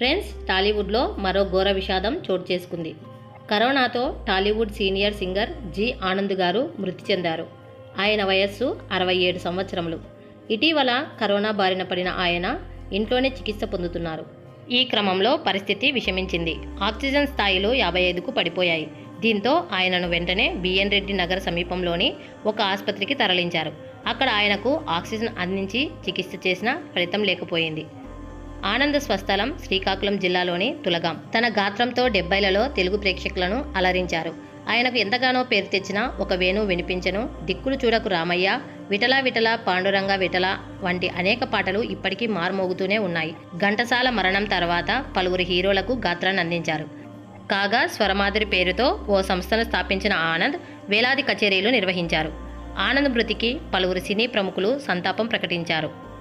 friends టాలీవుడ్లో మరో ఘోర విషాదం చోటు చేసుకుంది కరోనాతో Tollywood senior singer G Anand గారు మృతి చెందారు ఆయన వయస్సు అరవై ఏడు సంవత్సరములు ఇటీవల కరోనా బారిన పడిన ఆయన ఇంట్లోనే చికిత్స పొందుతున్నారు ఈ క్రమంలో పరిస్థితి విషమించింది ఆక్సిజన్ స్థాయిలు యాభై ఐదుకు పడిపోయాయి దీంతో ఆయనను వెంటనే బిఎన్ రెడ్డి నగర్ సమీపంలోని ఒక ఆసుపత్రికి తరలించారు అక్కడ ఆయనకు ఆక్సిజన్ అందించి చికిత్స చేసినా ఫలితం లేకపోయింది ఆనంద స్వస్థలం శ్రీకాకుళం జిల్లాలోని తులగాం తన గాత్రంతో డెబ్బైలలో తెలుగు ప్రేక్షకులను అలరించారు ఆయనకు ఎంతగానో పేరు తెచ్చిన ఒక వేణు వినిపించను దిక్కులు చూడకు రామయ్య విటల విటల పాండురంగ విటల వంటి అనేక పాటలు ఇప్పటికీ మారుమోగుతూనే ఉన్నాయి ఘంటసాల మరణం తర్వాత పలువురు హీరోలకు గాత్రాన్ని అందించారు కాగా స్వరమాధురి పేరుతో ఓ సంస్థను స్థాపించిన ఆనంద్ వేలాది కచేరీలు నిర్వహించారు ఆనంద్ మృతికి పలువురు సినీ ప్రముఖులు సంతాపం ప్రకటించారు